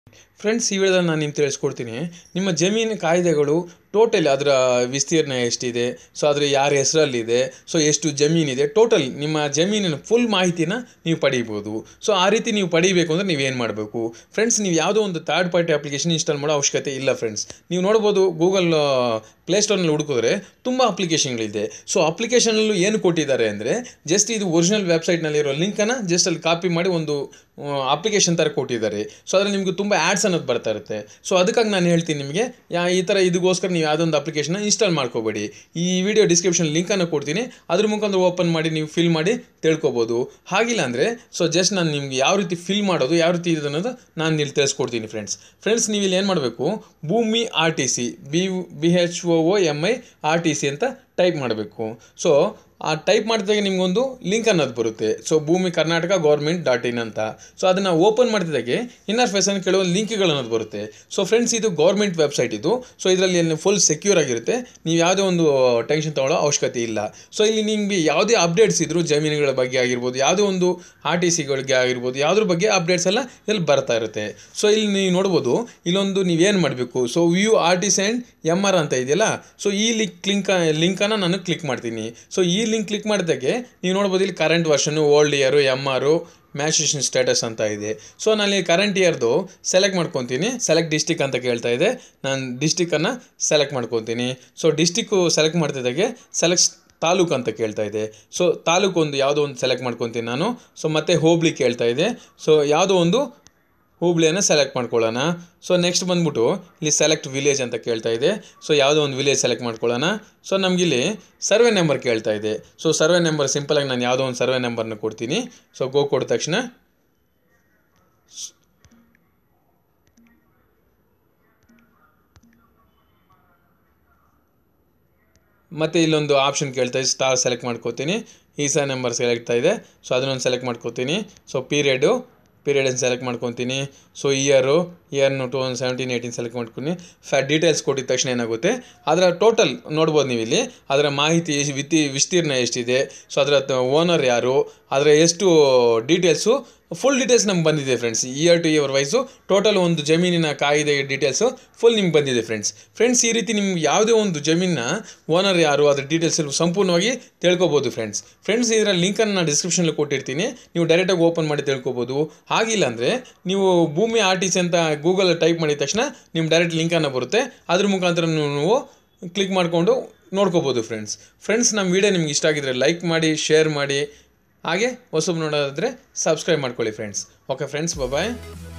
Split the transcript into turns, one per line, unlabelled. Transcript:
friends ಈ ವಿಡಿಯೋದಲ್ಲಿ ನಾನು ನಿಮ್ಗೆ ತಿಳಿಸ್ಕೊಡ್ತೀನಿ ನಿಮ್ಮ ಜಮೀನು ಕಾಯ್ದೆಗಳು ಟೋಟಲ್ ಅದರ ವಿಸ್ತೀರ್ಣ ಎಷ್ಟಿದೆ ಸೊ ಅದರ ಯಾರ ಹೆಸರಲ್ಲಿದೆ ಸೊ ಎಷ್ಟು ಜಮೀನಿದೆ ಟೋಟಲ್ ನಿಮ್ಮ ಜಮೀನಿನ ಫುಲ್ ಮಾಹಿತಿನ ನೀವು ಪಡೀಬೋದು ಸೊ ಆ ರೀತಿ ನೀವು ಪಡಿಬೇಕು ಅಂದರೆ ನೀವೇನು ಮಾಡಬೇಕು ಫ್ರೆಂಡ್ಸ್ ನೀವು ಯಾವುದೋ ಒಂದು ಥರ್ಡ್ ಪಾರ್ಟಿ ಅಪ್ಲಿಕೇಶನ್ ಇನ್ಸ್ಟಾಲ್ ಮಾಡೋ ಅವಶ್ಯಕತೆ ಇಲ್ಲ ಫ್ರೆಂಡ್ಸ್ ನೀವು ನೋಡ್ಬೋದು ಗೂಗಲ್ ಪ್ಲೇಸ್ಟೋರ್ನಲ್ಲಿ ಹುಡುಕಿದ್ರೆ ತುಂಬ ಅಪ್ಲಿಕೇಶನ್ಗಳಿದೆ ಸೊ ಅಪ್ಲಿಕೇಶನಲ್ಲೂ ಏನು ಕೊಟ್ಟಿದ್ದಾರೆ ಅಂದರೆ ಜಸ್ಟ್ ಇದು ಒರಿಜಿನಲ್ ವೆಬ್ಸೈಟ್ನಲ್ಲಿರೋ ಲಿಂಕನ್ನು ಜಸ್ಟ್ ಅಲ್ಲಿ ಕಾಪಿ ಮಾಡಿ ಒಂದು ಅಪ್ಲಿಕೇಶನ್ ಥರ ಕೊಟ್ಟಿದ್ದಾರೆ ಸೊ ಅದರಲ್ಲಿ ನಿಮಗೆ ತುಂಬ ಆ್ಯಡ್ಸ್ ಅನ್ನೋದು ಬರ್ತಾ ಇರುತ್ತೆ ಸೊ ಅದಕ್ಕಾಗಿ ನಾನು ಹೇಳ್ತೀನಿ ನಿಮಗೆ ಯಾ ಈ ಥರ ಇದಕ್ಕೋಸ್ಕರ ನೀವು ಯಾವುದೊಂದು ಅಪ್ಲಿಕೇಶನ್ನ ಇನ್ಸ್ಟಾಲ್ ಮಾಡ್ಕೋಬೇಡಿ ಈ ವಿಡಿಯೋ ಡಿಸ್ಕ್ರಿಪ್ಷನ್ ಲಿಂಕನ್ನು ಕೊಡ್ತೀನಿ ಅದ್ರ ಮುಖಾಂತರ ಓಪನ್ ಮಾಡಿ ನೀವು ಫಿಲ್ ಮಾಡಿ ತಿಳ್ಕೊಬೋದು ಹಾಗಿಲ್ಲ ಅಂದರೆ ಸೊ ಜಸ್ಟ್ ನಾನು ನಿಮ್ಗೆ ಯಾವ ರೀತಿ ಫಿಲ್ ಮಾಡೋದು ಯಾವ ರೀತಿ ಇದೆ ಅನ್ನೋದು ನಾನು ಇಲ್ಲಿ ತಿಳಿಸ್ಕೊಡ್ತೀನಿ ಫ್ರೆಂಡ್ಸ್ ಫ್ರೆಂಡ್ಸ್ ನೀವು ಇಲ್ಲಿ ಏನು ಮಾಡಬೇಕು Bhoomi R T C B B H O O M I R T C ಅಂತ ಟೈಪ್ ಮಾಡಬೇಕು ಸೊ ಆ ಟೈಪ್ ಮಾಡಿದಾಗ ನಿಮಗೊಂದು ಲಿಂಕ್ ಅನ್ನೋದು ಬರುತ್ತೆ ಸೊ ಭೂಮಿ ಕರ್ನಾಟಕ ಗೌರ್ಮೆಂಟ್ ಡಾಟ್ ಇನ್ ಅಂತ ಸೊ ಅದನ್ನು ಓಪನ್ ಮಾಡಿದಾಗೆ ಇನ್ನರ್ ಫೇಸನ್ನು ಕೆಲವೊಂದು ಲಿಂಕ್ಗಳು ಅನ್ನೋದು ಬರುತ್ತೆ ಸೊ ಫ್ರೆಂಡ್ಸ್ ಇದು ಗೌರ್ಮೆಂಟ್ ವೆಬ್ಸೈಟ್ ಇದು ಸೊ ಇದರಲ್ಲಿ ಫುಲ್ ಸೆಕ್ಯೂರ್ ಆಗಿರುತ್ತೆ ನೀವು ಯಾವುದೇ ಒಂದು ಟೆನ್ಷನ್ ತೊಗೊಳ್ಳೋ ಅವಶ್ಯಕತೆ ಇಲ್ಲ ಸೊ ಇಲ್ಲಿ ನಿಮಗೆ ಯಾವುದೇ ಅಪ್ಡೇಟ್ಸ್ ಇದ್ದರೂ ಜಮೀನುಗಳ ಬಗ್ಗೆ ಆಗಿರ್ಬೋದು ಯಾವುದೇ ಒಂದು ಆರ್ ಟಿ ಸಿಗಳಿಗೆ ಆಗಿರ್ಬೋದು ಯಾವುದ್ರ ಬಗ್ಗೆ ಅಪ್ಡೇಟ್ಸ್ ಎಲ್ಲ ಇಲ್ಲಿ ಬರ್ತಾ ಇರುತ್ತೆ ಸೊ ಇಲ್ಲಿ ನೀವು ನೋಡ್ಬೋದು ಇಲ್ಲೊಂದು ನೀವೇನು ಮಾಡಬೇಕು so view R T C and M R ಅಂತ ಇದೆಯಲ್ಲ ಸೊ ಈ ಲಿಂಕ್ ಲಿಂಕ್ ಲಿಂಕನ್ನು ನಾನು ಕ್ಲಿಕ್ ಮಾಡ್ತೀನಿ ಸೊ ಈ ಲಿಂಕ್ ಕ್ಲಿಕ್ ಮಾಡಿದಾಗೆ ನೀವು ನೋಡ್ಬೋದು ಇಲ್ಲಿ current version old year M R maturation status ಅಂತ ಇದೆ ಸೊ ನಾನು ಈ ಕರೆಂಟ್ ಇಯರ್ದು ಸೆಲೆಕ್ಟ್ ಮಾಡ್ಕೊತೀನಿ ಸೆಲೆಕ್ಟ್ ಡಿಸ್ಟಿಕ್ ಅಂತ ಕೇಳ್ತಾ ಇದೆ ನಾನು ಡಿಸ್ಟಿಕ್ಕನ್ನು ಸೆಲೆಕ್ಟ್ ಮಾಡ್ಕೊತೀನಿ ಸೊ ಡಿಸ್ಟಿಕ್ಕು ಸೆಲೆಕ್ಟ್ ಮಾಡ್ತಿದ್ದಾಗೆ ಸೆಲೆಕ್ಟ್ ತಾಲೂಕು ಅಂತ ಕೇಳ್ತಾ ಇದೆ ಸೊ ತಾಲೂಕು ಒಂದು ಯಾವುದೋ ಒಂದು ಸೆಲೆಕ್ಟ್ ಮಾಡ್ಕೊತೀನಿ ನಾನು ಸೊ ಮತ್ತೆ ಹೋಬಳಿ ಕೇಳ್ತಾ ಇದೆ ಸೊ ಯಾವುದೋ ಒಂದು ಹುಬ್ಳಿಯನ್ನು ಸೆಲೆಕ್ಟ್ ಮಾಡ್ಕೊಳ್ಳೋಣ ಸೊ ನೆಕ್ಸ್ಟ್ ಬಂದ್ಬಿಟ್ಟು ಇಲ್ಲಿ ಸೆಲೆಕ್ಟ್ ವಿಲೇಜ್ ಅಂತ ಕೇಳ್ತಾ ಇದೆ ಸೊ ಯಾವುದೋ ಒಂದು ವಿಲೇಜ್ ಸೆಲೆಕ್ಟ್ ಮಾಡ್ಕೊಳ್ಳೋಣ ಸೊ ನಮಗಿಲ್ಲಿ ಸರ್ವೆ ನಂಬರ್ ಕೇಳ್ತಾ ಇದೆ ಸೊ ಸರ್ವೆ ನಂಬರ್ ಸಿಂಪಲಾಗಿ ನಾನು ಯಾವುದೋ ಒಂದು ಸರ್ವೆ ನಂಬರ್ನ ಕೊಡ್ತೀನಿ ಸೊ ಗೋ ಕೊಟ್ಟ ತಕ್ಷಣ ಮತ್ತು ಇಲ್ಲೊಂದು ಆಪ್ಷನ್ ಕೇಳ್ತಾ ಇದೆ ಸ್ಟಾರ್ ಸೆಲೆಕ್ಟ್ ಮಾಡ್ಕೋತೀನಿ ಈ ಸ ನಂಬರ್ ಸೆಲೆಕ್ಟ್ ಇದೆ ಸೊ ಅದನ್ನೊಂದು ಸೆಲೆಕ್ಟ್ ಮಾಡ್ಕೋತೀನಿ ಸೊ ಪೀರಿಯಡು ಪೀರಿಯಡನ್ನು ಸೆಲೆಕ್ಟ್ ಮಾಡ್ಕೊತೀನಿ ಸೊ ಇಯರು ಇಯರ್ನು two thousand seventeen eighteen select ಮಾಡ್ತೀನಿ ಫ್ಯಾ ಡೀಟೇಲ್ಸ್ ಕೊಟ್ಟಿದ ತಕ್ಷಣ ಏನಾಗುತ್ತೆ ಅದರ ಟೋಟಲ್ ನೋಡ್ಬೋದು ನೀವು ಇಲ್ಲಿ ಅದರ ಮಾಹಿತಿ ವಿತಿ ವಿಸ್ತೀರ್ಣ ಎಷ್ಟಿದೆ ಸೊ ಅದರ ಓನರ್ ಯಾರು ಅದರ ಎಷ್ಟು ಡೀಟೇಲ್ಸು ಫುಲ್ ಡೀಟೇಲ್ಸ್ ನಮ್ಗೆ ಬಂದಿದೆ friends year to year wise total ಒಂದು ಜಮೀನಿನ ಕಾಯ್ದೆ ಡೀಟೇಲ್ಸು ಫುಲ್ ನಿಮ್ಗೆ ಬಂದಿದೆ ಫ್ರೆಂಡ್ಸ್ ಫ್ರೆಂಡ್ಸ್ ಈ ರೀತಿ ನಿಮ್ಗೆ ಯಾವುದೇ ಒಂದು ಜಮೀನ ಓನರ್ ಯಾರು ಅದ್ರ ಡೀಟೇಲ್ಸ್ ಸಂಪೂರ್ಣವಾಗಿ ತಿಳ್ಕೊಬೋದು ಫ್ರೆಂಡ್ಸ್ ಫ್ರೆಂಡ್ಸ್ ಇದರ ಲಿಂಕನ್ನು ನಾನು ಡಿಸ್ಕ್ರಿಪ್ಷನಲ್ಲಿ ಕೊಟ್ಟಿರ್ತೀನಿ ನೀವು ಡೈರೆಕ್ಟಾಗಿ ಓಪನ್ ಮಾಡಿ ತಿಳ್ಕೊಬೋದು ಹಾಗಿಲ್ಲ ಅಂದರೆ ನೀವು ಭೂಮಿ ಆರ್ ಟಿ ಸಿ ಅಂತ ಗೂಗಲ್ ಟೈಪ್ ಮಾಡಿದ ತಕ್ಷಣ ನಿಮ್ಮ ಡೈರೆಕ್ಟ್ ಲಿಂಕನ್ನು ಬರುತ್ತೆ ಅದ್ರ ಮುಖಾಂತರ ನೀವು ಕ್ಲಿಕ್ ಮಾಡಿಕೊಂಡು ನೋಡ್ಕೋಬೋದು ಫ್ರೆಂಡ್ಸ್ ಫ್ರೆಂಡ್ಸ್ ನಮ್ಮ ವಿಡಿಯೋ ನಿಮ್ಗೆ ಇಷ್ಟ ಆಗಿದ್ರೆ ಲೈಕ್ ಮಾಡಿ ಶೇರ್ ಮಾಡಿ ಹಾಗೆ ಹೊಸಬ್ ನೋಡೋದಾದರೆ ಸಬ್ಸ್ಕ್ರೈಬ್ ಮಾಡ್ಕೊಳ್ಳಿ ಫ್ರೆಂಡ್ಸ್ ಓಕೆ ಫ್ರೆಂಡ್ಸ್ ಬಾಯ್